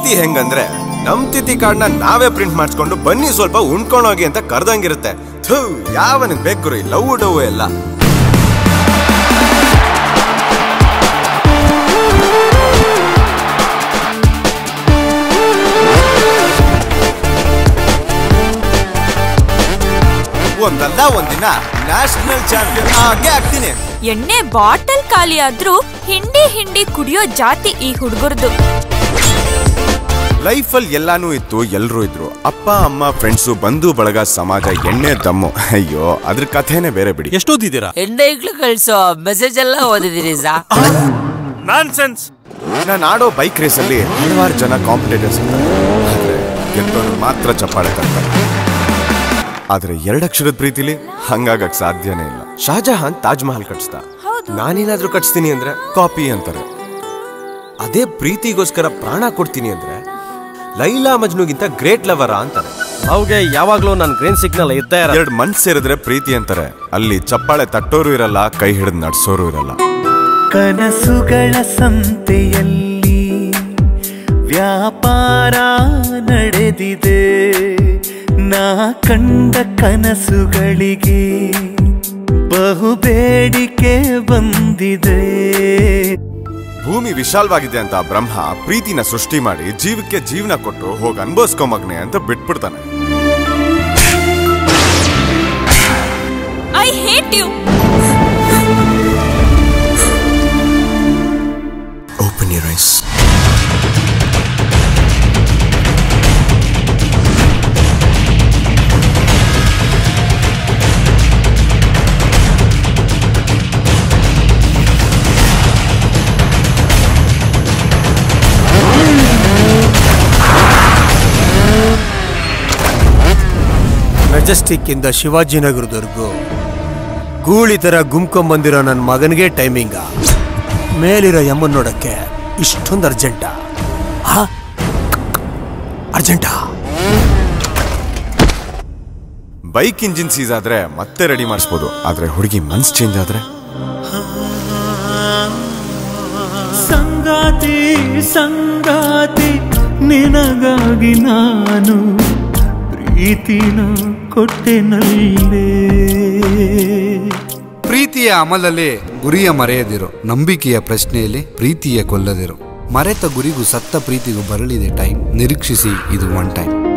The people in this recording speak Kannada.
ಪ್ರೀತಿ ಹೆಂಗಂದ್ರೆ ನಮ್ ತಿಥಿ ಕಾರ್ಡ್ನ ನಾವೇ ಪ್ರಿಂಟ್ ಮಾಡಿಸ್ಕೊಂಡು ಬನ್ನಿ ಸ್ವಲ್ಪ ಉಣ್ಕೊಂಡೋಗಿ ಅಂತ ಕರ್ದಂಗಿರುತ್ತೆ ಥೂ ಯಾವನಿಗೆ ಬೇಕು ರೀ ಲವ್ ಡವ್ ಎಲ್ಲ ಒಂದಲ್ಲ ಒಂದಿನ ನ್ಯಾಷನಲ್ ಚಾಂಪಿಯನ್ ಹಾಗೆ ಆಗ್ತೀನಿ ಎಣ್ಣೆ ಬಾಟಲ್ ಖಾಲಿ ಆದ್ರೂ ಹಿಂಡಿ ಹಿಂಡಿ ಕುಡಿಯೋ ಜಾತಿ ಈ ಹುಡುಗರ್ದು ಲೈಫಲ್ಲಿ ಎಲ್ಲಾನು ಇತ್ತು ಎಲ್ರೂ ಇದ್ರು ಅಪ್ಪ ಅಮ್ಮ ಫ್ರೆಂಡ್ಸು ಬಂಧು ಬಳಗ ಸಮಾಜ ಎಣ್ಣೆ ದಮ್ಮು ಅಯ್ಯೋ ಅದ್ರ ಕಥೆನೇ ಬೇರೆ ಬಿಡಿ ಎಷ್ಟು ಓದಿದ್ದೀರಾ ಹೆಂಡೈಕ್ಳು ಕಳ್ಸೋ ಮೆಸೇಜ್ ಎಲ್ಲ ಓದಿದಿರಿ ಸಾ ನಾನ್ ಸೆನ್ಸ್ ನಾನು ಆಡೋ ಬೈಕ್ ರೇಸಲ್ಲಿ ಹಲವಾರು ಜನ ಕಾಂಪಿಟೇಟರ್ಸ್ ಇರ್ತಾರೆ ಆದ್ರೆ ಗೆದ್ದೋರು ಮಾತ್ರ ಚಪ್ಪಾಳೆ ತರ್ತಾರೆ ಆದ್ರೆ ಎರಡಕ್ಷರದ ಪ್ರೀತಿಲಿ ಹಂಗಾಗಕ್ ಸಾಧ್ಯನೇ ಇಲ್ಲ ಶಾಜಹಾನ್ ತಾಜ್ ಮಹಲ್ ಕಟ್ಸ್ದ ನಾನೇನಾದ್ರೂ ಕಟ್ಸ್ತೀನಿ ಅಂದ್ರೆ ಕಾಪಿ ಅಂತಾರೆ ಅದೇ ಪ್ರೀತಿಗೋಸ್ಕರ ಪ್ರಾಣ ಕೊಡ್ತೀನಿ ಅಂದ್ರೆ ಲೈಲಾ ಮಜ್ನುಗಿಂತ ಗ್ರೇಟ್ ಲವರ ಅಂತಾರೆ ಅವ್ಗೆ ಯಾವಾಗ್ಲೂ ನನ್ ಗ್ರೀನ್ ಸಿಗ್ನಲ್ ಇದ್ದೇ ಇರ ಎರಡ್ ಮನ್ಸ್ ಸೇರಿದ್ರೆ ಪ್ರೀತಿ ಅಂತಾರೆ ಅಲ್ಲಿ ಚಪ್ಪಾಳೆ ತಟ್ಟೋರು ಇರಲ್ಲ ಕೈ ಹಿಡಿದು ನಡ್ಸೋರು ಇರಲ್ಲ ಕನಸುಗಳ ಸಂತೆಯಲ್ಲಿ ವ್ಯಾಪಾರ ನಡೆದಿದೆ ನಾ ಕಂಡ ಕನಸುಗಳಿಗೆ ಬಹುಬೇಡಿಕೆ ಬಂದಿದೆ ಭೂಮಿ ವಿಶಾಲವಾಗಿದೆ ಅಂತ ಬ್ರಹ್ಮ ಪ್ರೀತಿನ ಸೃಷ್ಟಿ ಮಾಡಿ ಜೀವಕ್ಕೆ ಜೀವನ ಕೊಟ್ಟು ಹೋಗಿ ಅನ್ಭವಿಸ್ಕೊ ಮಗ್ನೆ ಅಂತ ಬಿಟ್ಬಿಡ್ತಾನೆ I hate you open your eyes Majestic ಇಂದ ಶಿವಾಜಿನಗರದವರೆಗೂ ಗೂಳಿ ತರ ಗುಮ್ಕೊಂಬಂದಿರೋ ನನ್ನ ಮಗನಿಗೆ ಟೈಮಿಂಗ ಮೇಲಿರೋ ಯಮ್ಮನ್ ನೋಡಕ್ಕೆ ಇಷ್ಟೊಂದು ಅರ್ಜೆಂಟ ಅರ್ಜೆಂಟಾ ಬೈಕ್ ಇಂಜಿನ್ ಸೀಸ್ ಆದ್ರೆ ಮತ್ತೆ ರೆಡಿ ಮಾಡಿಸ್ಬೋದು ಆದ್ರೆ ಹುಡುಗಿ ಮನ್ಸ್ ಚೇಂಜ್ ಆದ್ರೆ ಸಂಗಾತಿ ಸಂಗಾತಿ ನಿನಗಾಗಿ ನಾನು ಪ್ರೀತಿನ ಕೊಟ್ಟೆನಲ್ಲೇ ಪ್ರೀತಿಯ ಅಮಲಲ್ಲಿ ಗುರಿಯ ಮರೆಯದಿರು ನಂಬಿಕೆಯ ಪ್ರಶ್ನೆಯಲ್ಲಿ ಪ್ರೀತಿಯ ಕೊಲ್ಲದಿರು ಮರೆತ ಗುರಿಗೂ ಸತ್ತ ಪ್ರೀತಿಗೂ ಬರಲಿದೆ ಟೈಮ್ ನಿರೀಕ್ಷಿಸಿ ಇದು ಒನ್ ಟೈಮ್